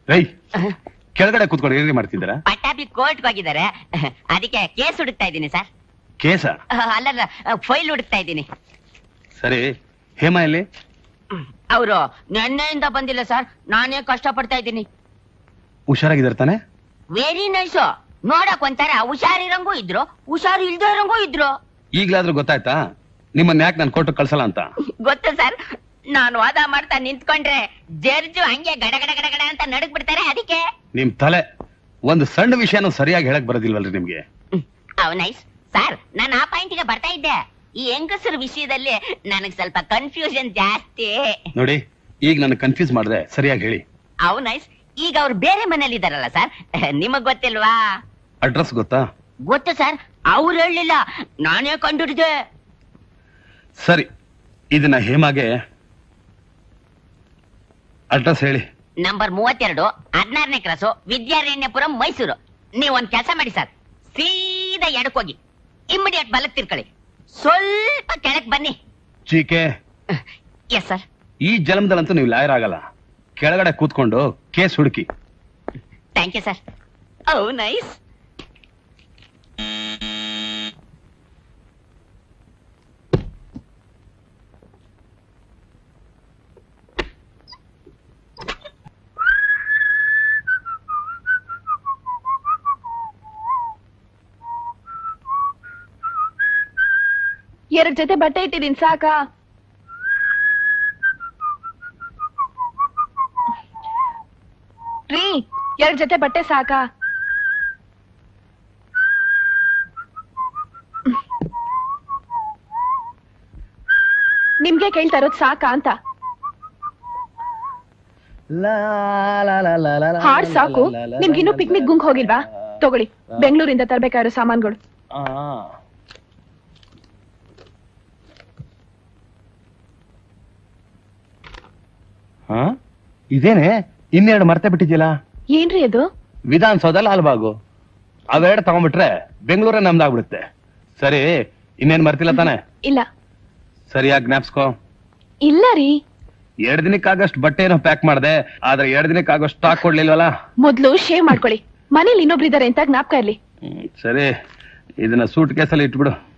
ರೈ ಕೆಳಗಡೆ ಕೂತ್ಕೊಂಡು ಏನೇ ಮಾಡ್ತಿದ್ದೀರಾ ಪಟ್ಟಾಭಿ ಕೋರ್ಟ್ಗೆ ಹೋಗಿದ್ದಾರೆ ಅದಕ್ಕೆ ಕೇಸ್ ಹುಡುಕ್ತಾ ಇದ್ದೀನಿ ಸರ್ ಕೇಸ ಅಲ್ಲಲ್ಲ ಫೈಲ್ ಹುಡುಕ್ತಾ ಇದ್ದೀನಿ ಸರಿ ಹೇಮ ಎಲ್ಲಿ ಅವರು ನಿನ್ನೆಯಿಂದ ಬಂದಿಲ್ಲ ಸರ್ ನಾನೇ ಕಷ್ಟ ಪಡ್ತಾ ಇದ್ದೀನಿ ಹುಷಾರಾಗಿದ್ದಾರೆ ತಾನೆ ವೆರಿ ನೈಸ್ ನೋಡಕ್ ಒಂಥರ ಹುಷಾರಿರಂಗೂ ಇದ್ರು ಹುಷಾರು ಇಲ್ದೇ ಇರಂಗೂ ಇದ್ರು ಈಗ್ಲಾದ್ರೂ ಗೊತ್ತಾಯ್ತಾ ನಿಮ್ಮನ್ನ ಯಾಕೆ ನಾನು ಕೊಟ್ಟು ಕಳ್ಸಲ್ಲ ಅಂತ ಗೊತ್ತು ಸರ್ ನಾನು ವಾದ ಮಾಡ್ತಾ ನಿಂತ್ಕೊಂಡ್ರೆ ಜರ್ಜು ಹಂಗೆ ಗಡ ಗಡ ಗಡ ಗಡ ಅಂತ ನಡಕ್ ಬಿಡ್ತಾರೆ ಅದಕ್ಕೆ ನಿಮ್ ತಲೆ ಒಂದು ಸಣ್ಣ ವಿಷಯನೂ ಸರಿಯಾಗಿ ಹೇಳಕ್ ಬರೋದಿಲ್ವಲ್ರಿ ನಿಮ್ಗೆ ಅವ್ ನೈಸ್ ಸರ್ ನಾನು ಆ ಪಾಯಿಂಟ್ಗೆ ಬರ್ತಾ ಇದ್ದೆ ಈ ಹೆಂಗಸರ ವಿಷಯದಲ್ಲಿ ನನಗ್ ಸ್ವಲ್ಪ ಕನ್ಫ್ಯೂಷನ್ ಜಾಸ್ತಿ ನೋಡಿ ಈಗ ನನ್ನ ಕನ್ಫ್ಯೂಸ್ ಮಾಡಿದೆ ಸರಿಯಾಗಿ ಹೇಳಿ ಅವ್ ನೈಸ್ ಈಗ ಅವ್ರು ಬೇರೆ ಮನೇಲಿ ಇದಾರಲ್ಲ ಸರ್ ನಿಮಗ್ ಗೊತ್ತಿಲ್ವಾ ಅಡ್ರೆಸ್ ಗೊತ್ತಾ ಗೊತ್ತು ಸರ್ ಅವ್ರು ಹೇಳಲಿಲ್ಲ ನಾನೇ ಕಂಡುಹಿಡಿದೆ ಸರಿ ಇದನ್ನ ಹೇಮಾಗೆ ಅಡ್ರೆಸ್ ಹೇಳಿ ನಂಬರ್ ಮೂವತ್ತೆರಡು ಹದಿನಾರನೇ ಕ್ರಾಸು ವಿದ್ಯಾರಣ್ಯಪುರಂ ಮೈಸೂರು ನೀವು ಒಂದ್ ಕೆಲಸ ಮಾಡಿ ಸರ್ ಸೀದಾ ಎಡಕ್ ಹೋಗಿ ಇಮಿಡಿಯೇಟ್ ಬಲಕ್ ತಿರ್ಕೊಳ್ಳಿ ಸ್ವಲ್ಪ ಕೆಳಕ್ ಬನ್ನಿ ಚೀಕೆ ಎಸ್ ಸರ್ ಈ ಜನ್ಮದಲ್ಲಂತೂ ನೀವು ಲಾಯರ್ ಆಗಲ್ಲ ಕೆಳಗಡೆ ಕೂತ್ಕೊಂಡು ಕೇಸ್ ಹುಡುಕಿ thank you sir oh nice ಎರಡ್ ಜೊತೆ ಬಟ್ಟೆ ಇಟ್ಟಿದೀನಿ ಸಾಕಾ ರೀ ಎರಡ್ ಜೊತೆ ಬಟ್ಟೆ ಸಾಕಾ ನಿಮ್ಗೆ ಕೇಳ್ತಾ ಇರೋದ್ ಸಾಕಾ ಅಂತ ಹಾಡ್ ಸಾಕು ನಿಮ್ಗಿನ್ನೂ ಪಿಕ್ನಿಕ್ ಗುಂಗ್ ಹೋಗಿಲ್ವಾ ತಗೊಳ್ಳಿ ಬೆಂಗಳೂರಿಂದ ತರ್ಬೇಕಾಗಿರೋ ಸಾಮಾನ್ಗಳು ಹಾ ಇದೇನೆ ಇನ್ನೆರಡು ಮರ್ತೆ ಬಿಟ್ಟಿದ್ಯಲ್ಲ ಏನ್ರಿ ಅದು ವಿಧಾನಸೌಧ ಲಾಲ್ಬಾಗು ಅವೆರಡು ತಗೊಂಡ್ಬಿಟ್ರೆ ಬೆಂಗಳೂರೇ ನಮ್ದಾಗ್ಬಿಡುತ್ತೆ ಸರಿ ಇನ್ನೇನ್ ಮರ್ತಿಲ್ಲ ತಾನೆ ಇಲ್ಲ ಸರಿಯಾಗಿ ಜ್ಞಾಪ್ಸ್ಕೋ ಇಲ್ಲ ರೀ ಎರಡ್ ದಿನಕ್ಕಾಗಷ್ಟು ಬಟ್ಟೆ ಏನೋ ಪ್ಯಾಕ್ ಮಾಡ್ದೆ ಆದ್ರೆ ಎರಡ್ ದಿನಕ್ಕಾಗಷ್ಟು ಸ್ಟಾಕ್ ಕೊಡ್ಲಿಲ್ವಲ್ಲ ಮೊದ್ಲು ಶೇವ್ ಮಾಡ್ಕೊಳ್ಳಿ ಮನೇಲಿ ಇನ್ನೊಬ್ರು ಇದಾರೆ ಅಂತ ಜ್ಞಾಪಕ ಇರ್ಲಿ ಹ್ಮ್, ಸರಿ ಇದನ್ನ ಸೂಟ್ ಕೇಸಲ್ಲಿ ಇಟ್ಬಿಡು